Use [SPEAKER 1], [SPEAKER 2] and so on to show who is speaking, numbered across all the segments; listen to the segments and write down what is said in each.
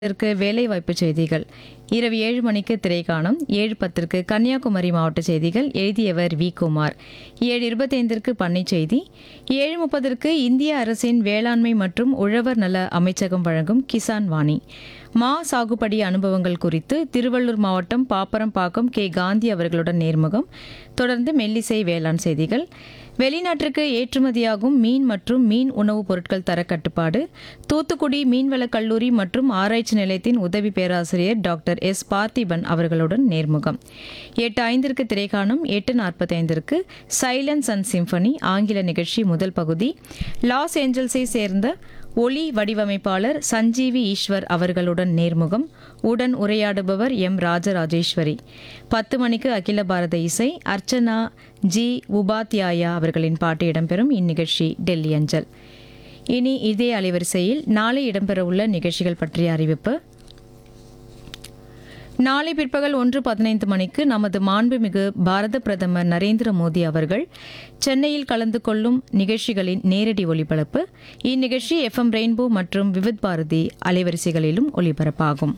[SPEAKER 1] இதற்கு வேலைவாய்ப்பு செய்திகள் இரவு ஏழு மணிக்கு திரைக்காணம் ஏழு பத்திற்கு கன்னியாகுமரி மாவட்ட செய்திகள் எழுதியவர் வி குமார் ஏழு இருபத்தைந்திற்கு பண்ணை செய்தி ஏழு முப்பதற்கு இந்திய அரசின் வேளாண்மை மற்றும் உழவர் நல அமைச்சகம் வழங்கும் கிசான் வாணி மா சாகுபடி அனுபவங்கள் குறித்து திருவள்ளூர் மாவட்டம் பாப்பரம்பாக்கம் கே காந்தி அவர்களுடன் நேர்முகம் தொடர்ந்து மெல்லிசை வேளாண் செய்திகள் வெளிநாட்டிற்கு ஏற்றுமதியாகும் மீன் மற்றும் மீன் உணவுப் பொருட்கள் தர கட்டுப்பாடு தூத்துக்குடி மீன்வளக் கல்லூரி மற்றும் ஆராய்ச்சி நிலையத்தின் உதவி பேராசிரியர் டாக்டர் எஸ் பார்த்திபன் அவர்களுடன் நேர்முகம் எட்டு ஐந்திற்கு திரைக்காணும் எட்டு நாற்பத்தைந்திற்கு சைலன்ஸ் அண்ட் சிம்பனி ஆங்கில நிகழ்ச்சி முதல் பகுதி லாஸ் ஏஞ்சல்ஸை சேர்ந்த ஒளி வடிவமைப்பாளர் சஞ்சீவி ஈஸ்வர் அவர்களுடன் நேர்முகம் உடன் உரையாடுபவர் எம் ராஜராஜேஸ்வரி பத்து மணிக்கு அகில பாரத இசை அர்ச்சனா ஜி உபாத்யாயா அவர்களின் பாட்டு இடம்பெறும் இந்நிகழ்ச்சி டெல்லி அஞ்சல் இனி இதே அலைவரிசையில் நாளை இடம்பெறவுள்ள நிகழ்ச்சிகள் பற்றிய அறிவிப்பு நாளை பிற்பகல் ஒன்று பதினைந்து மணிக்கு நமது மாண்புமிகு பாரத பிரதமர் நரேந்திர மோடி அவர்கள் சென்னையில் கலந்து கொள்ளும் நிகழ்ச்சிகளின் நேரடி ஒளிபரப்பு இந்நிகழ்ச்சி எஃப்எம் ரெயின்போ மற்றும் விவித் பாரதி அலைவரிசைகளிலும் ஒளிபரப்பாகும்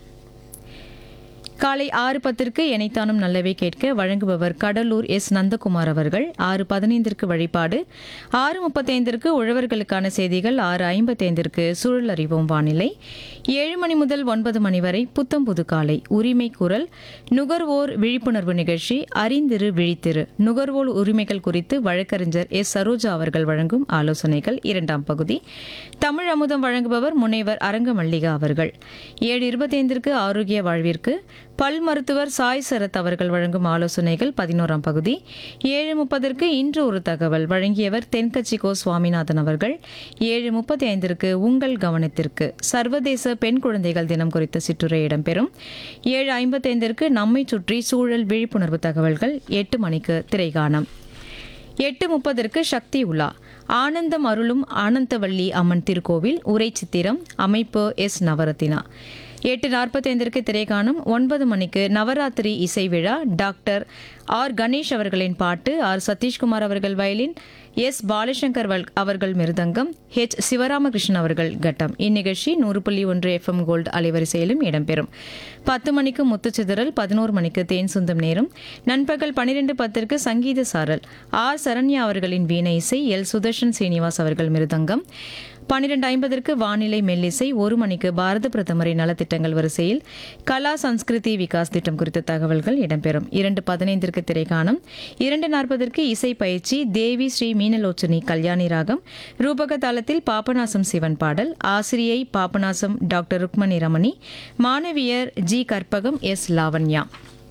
[SPEAKER 1] காலை ஆறு பத்திற்கு எனைத்தானும் நல்லவே கேட்க வழங்குபவர் கடலூர் எஸ் நந்தகுமார் அவர்கள் ஆறு பதினைந்திற்கு வழிபாடு ஆறு முப்பத்தைந்திற்கு உழவர்களுக்கான செய்திகள் ஆறு ஐம்பத்தைந்திற்கு சூழல் அறிவோம் வானிலை ஏழு மணி முதல் ஒன்பது மணி வரை புத்தம் புது காலை உரிமை குரல் நுகர்வோர் விழிப்புணர்வு நிகழ்ச்சி அறிந்திரு விழித்திரு நுகர்வோர் உரிமைகள் குறித்து வழக்கறிஞர் எஸ் சரோஜா அவர்கள் வழங்கும் ஆலோசனைகள் இரண்டாம் பகுதி தமிழ் அமுதம் வழங்குபவர் முனைவர் அரங்க மல்லிகா அவர்கள் ஏழு இருபத்தைந்திற்கு ஆரோக்கிய வாழ்விற்கு பல் மருத்துவர் சாய் சரத் அவர்கள் வழங்கும் ஆலோசனைகள் பதினோராம் பகுதி ஏழு முப்பதற்கு இன்று ஒரு தகவல் வழங்கியவர் தென்கட்சி கோ சுவாமிநாதன் அவர்கள் ஏழு முப்பத்தி ஐந்திற்கு உங்கள் கவனத்திற்கு சர்வதேச பெண் குழந்தைகள் தினம் குறித்த சிற்றுரை இடம்பெறும் ஏழு ஐம்பத்தைந்திற்கு நம்மை சுற்றி சூழல் விழிப்புணர்வு தகவல்கள் எட்டு மணிக்கு திரைகாணம் எட்டு முப்பதற்கு சக்தி உலா ஆனந்தம் அருளும் ஆனந்தவள்ளி அம்மன் திருக்கோவில் உரை சித்திரம் அமைப்பு எஸ் நவரத்தினா எட்டு நாற்பத்தைந்திற்கு திரைக்காணும் ஒன்பது மணிக்கு நவராத்திரி இசை விழா டாக்டர் ஆர் கணேஷ் அவர்களின் பாட்டு ஆர் சதீஷ்குமார் அவர்கள் வயலின் எஸ் பாலசங்கர் வல்- அவர்கள் மிருதங்கம் ஹெச் சிவராமகிருஷ்ணன் அவர்கள் கட்டம் இந்நிகழ்ச்சி நூறு புள்ளி ஒன்று எஃப்எம் கோல்டு அலைவரிசையிலும் இடம்பெறும் பத்து மணிக்கு முத்துச்சிதறல் பதினோரு மணிக்கு தேன் சுந்தம் நேரம் நண்பகல் பன்னிரெண்டு பத்திற்கு சங்கீத சாரல் ஆர் சரண்யா அவர்களின் வீணை இசை எல் சுதர்ஷன் சீனிவாஸ் அவர்கள் மிருதங்கம் பன்னிரெண்டு ஐம்பதற்கு வானிலை மெல்லிசை ஒரு மணிக்கு பாரத பிரதமரின் நலத்திட்டங்கள் வரிசையில் கலா சம்ஸ்கிருதி விகாஸ் திட்டம் குறித்த தகவல்கள் இடம்பெறும் இரண்டு பதினைந்திற்கு திரைக்காணம் இரண்டு நாற்பதற்கு இசை பயிற்சி தேவி ஸ்ரீ மீனலோச்சனி கல்யாணி ராகம் ரூபக தாளத்தில் பாபநாசம் சிவன் பாடல் ஆசிரியை பாபநாசம் டாக்டர் ருக்மணி ரமணி மாணவியர் ஜி கற்பகம் எஸ் லாவண்யா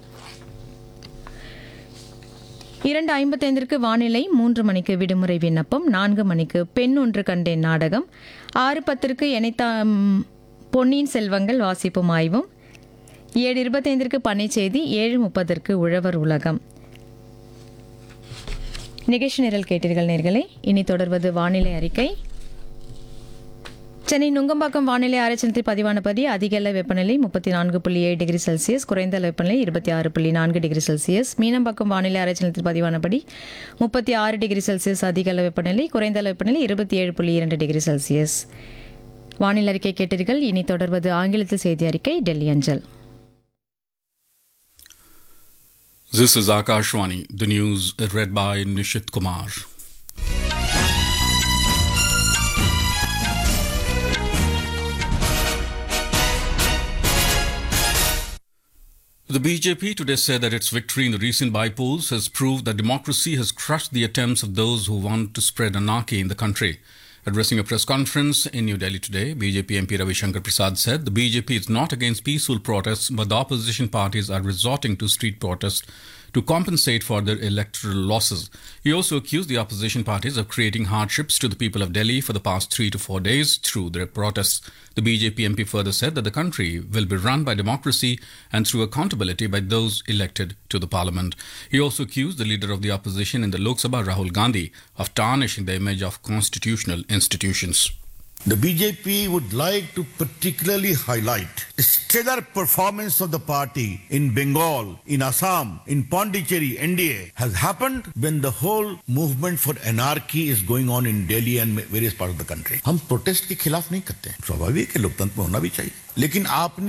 [SPEAKER 1] இரண்டு ஐம்பத்தைந்திற்கு வானிலை மூன்று மணிக்கு விடுமுறை விண்ணப்பம் நான்கு மணிக்கு பெண் ஒன்று கண்டேன் நாடகம் ஆறு பத்திற்கு எனைத்தா பொன்னியின் செல்வங்கள் வாசிப்பும் ஆய்வும் ஏழு இருபத்தைந்திற்கு பண்ணை செய்தி ஏழு முப்பதற்கு உழவர் உலகம் நிகழ்ச்சி நிரல் கேட்டீர்கள் நேர்களே இனி தொடர்வது வானிலை அறிக்கை சென்னை நுங்கம்பாக்கம் வானிலை ஆராய்ச்சி பதிவானபடி அதிக அளவு வெப்பநிலை முப்பத்தி நான்கு புள்ளி ஏழு டிகிரி செல்சியஸ் குறைந்த அளவு வெப்பநிலை இருபத்தி ஆறு புள்ளி நான்கு டிகிரி செல்சியஸ் மீனம்பாக்கம் வானிலை ஆராய்ச்சி நிலையத்தில் பதிவானபடி முப்பத்தி ஆறு டிகிரி செல்சியஸ் அதிக அளவு வெப்பநிலை குறைந்த அளவு வெப்பநிலை இருபத்தி ஏழு புள்ளி இரண்டு டிகிரி செல்சியஸ் வானிலை அறிக்கை கேட்டீர்கள் இனி தொடர்வது ஆங்கிலத்தில் செய்தி அறிக்கை டெல்லி அஞ்சல்
[SPEAKER 2] This is Akashwani, the news read by Nishit Kumar. The BJP today said that its victory in the recent by-polls has proved that democracy has crushed the attempts of those who want to spread anarchy in the country. Addressing a press conference in New Delhi today, BJP MP Ravi Shankar Prasad said the BJP is not against peaceful protests, but the opposition parties are resorting to street protests to compensate for their electoral losses. He also accused the opposition parties of creating hardships to the people of Delhi for the past three to four days through their protests. The BJP MP further said that the country will be run by democracy and through accountability by those elected to the parliament. He also accused the leader of the opposition in the Lok Sabha, Rahul Gandhi, of tarnishing the image of constitutional institutions.
[SPEAKER 3] The BJP would like to particularly highlight the stellar performance of the party in Bengal, in Assam, in Pondicherry, NDA has happened when the whole movement for anarchy is going on in Delhi and various parts of the country. हम protest के खिलाफ नहीं करते हैं स्वाभाविक है लोकतंत्र में होना भी चाहिए लेकिन आपने